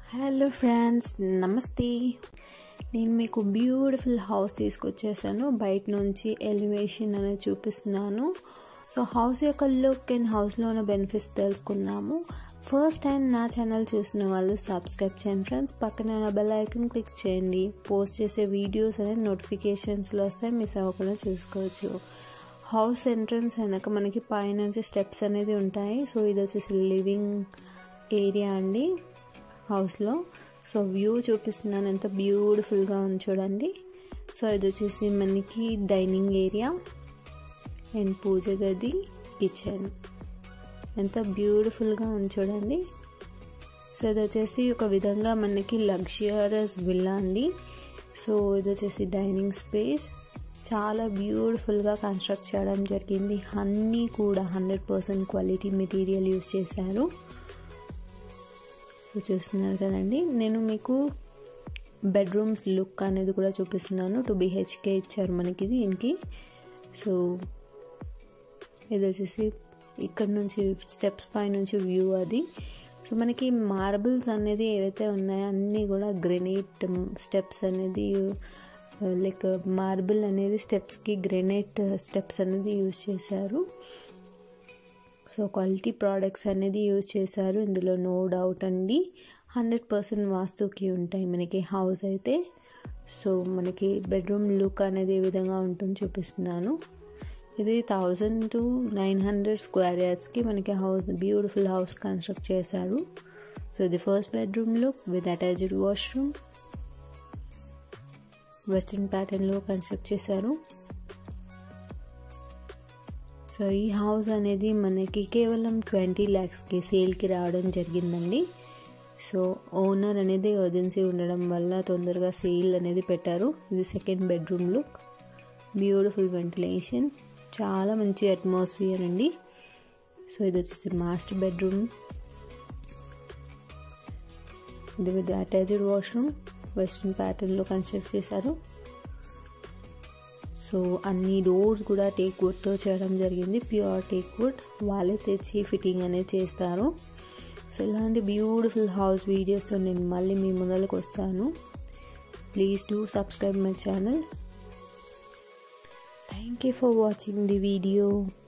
hello friends నమస్తే నేను మీకు బ్యూటిఫుల్ హౌస్ తీసుకొచ్చేసాను బయట నుంచి ఎలివేషన్ అనేది చూపిస్తున్నాను సో హౌస్ యొక్క లుక్ అండ్ హౌస్లో ఉన్న బెనిఫిట్స్ తెలుసుకుందాము ఫస్ట్ టైం నా ఛానల్ చూసిన వాళ్ళు సబ్స్క్రైబ్ చేయండి ఫ్రెండ్స్ పక్కన ఉన్న బెల్ ఐకన్ క్లిక్ చేయండి పోస్ట్ చేసే వీడియోస్ అనేది నోటిఫికేషన్స్లో వస్తాయి మిస్ అవ్వకుండా చూసుకోవచ్చు హౌస్ ఎంట్రన్స్ వెనక మనకి పైనుంచి స్టెప్స్ అనేది ఉంటాయి సో ఇది వచ్చేసి లివింగ్ ఏరియా అండి హౌస్లో సో వ్యూ చూపిస్తున్నాను ఎంత బ్యూటిఫుల్గా ఉంది చూడండి సో ఇది వచ్చేసి మనకి డైనింగ్ ఏరియా అండ్ పూజ గది కిచెన్ ఎంత బ్యూటిఫుల్గా ఉంది చూడండి సో ఇది వచ్చేసి ఒక విధంగా మనకి లగ్జరియస్ విల్లా అండి సో ఇది వచ్చేసి డైనింగ్ స్పేస్ చాలా బ్యూటిఫుల్గా కన్స్ట్రక్ట్ చేయడం జరిగింది అన్నీ కూడా hundred percent quality material use చేశారు సో చూస్తున్నారు కదండి నేను మీకు బెడ్రూమ్స్ లుక్ అనేది కూడా చూపిస్తున్నాను టూ బిహెచ్కే ఇచ్చారు మనకి దీనికి సో ఇది వచ్చేసి ఇక్కడ నుంచి స్టెప్స్ పై నుంచి వ్యూ అది సో మనకి మార్బుల్స్ అనేది ఏవైతే ఉన్నాయో అన్నీ కూడా గ్రెనైట్ స్టెప్స్ అనేది లైక్ మార్బుల్ అనేది స్టెప్స్కి గ్రెనైట్ స్టెప్స్ అనేది యూజ్ చేశారు సో క్వాలిటీ ప్రోడక్ట్స్ అనేది యూజ్ చేశారు ఇందులో నో డౌట్ అండి హండ్రెడ్ పర్సెంట్ వాస్తుకి ఉంటాయి మనకి హౌస్ అయితే సో మనకి బెడ్రూమ్ లుక్ అనేది ఏ విధంగా ఉంటుందో చూపిస్తున్నాను ఇది thousand two nine hundred square ఇయర్స్కి మనకి హౌస్ బ్యూటిఫుల్ హౌస్ కన్స్ట్రక్ట్ చేశారు సో ఇది first bedroom look with attached washroom western ప్యాటర్న్లో కన్స్ట్రక్ట్ చేశారు సో ఈ హౌస్ అనేది మనకి కేవలం ట్వంటీ ల్యాక్స్కి సేల్కి రావడం జరిగిందండి సో ఓనర్ అనేది ఎర్జెన్సీ ఉండడం వల్ల తొందరగా సేల్ అనేది పెట్టారు ఇది second bedroom look beautiful ventilation చాలా మంచి అట్మాస్ఫియర్ అండి సో ఇది వచ్చేసి మాస్టర్ బెడ్రూమ్ ఇది విత్ అటాచ్డ్ వాష్రూమ్ వెస్ట్రన్ ప్యాటర్న్లో కన్స్ట్రక్ట్ చేశారు సో అన్ని డోర్స్ కూడా టేక్ వుడ్తో చేయడం జరిగింది ప్యూర్ టేక్ వుడ్ వాళ్ళే తెచ్చి ఫిట్టింగ్ అనేది చేస్తారు సో ఇలాంటి బ్యూటిఫుల్ హౌస్ వీడియోస్తో నేను మళ్ళీ మీ ముందరకు వస్తాను please do subscribe my channel thank you for watching the video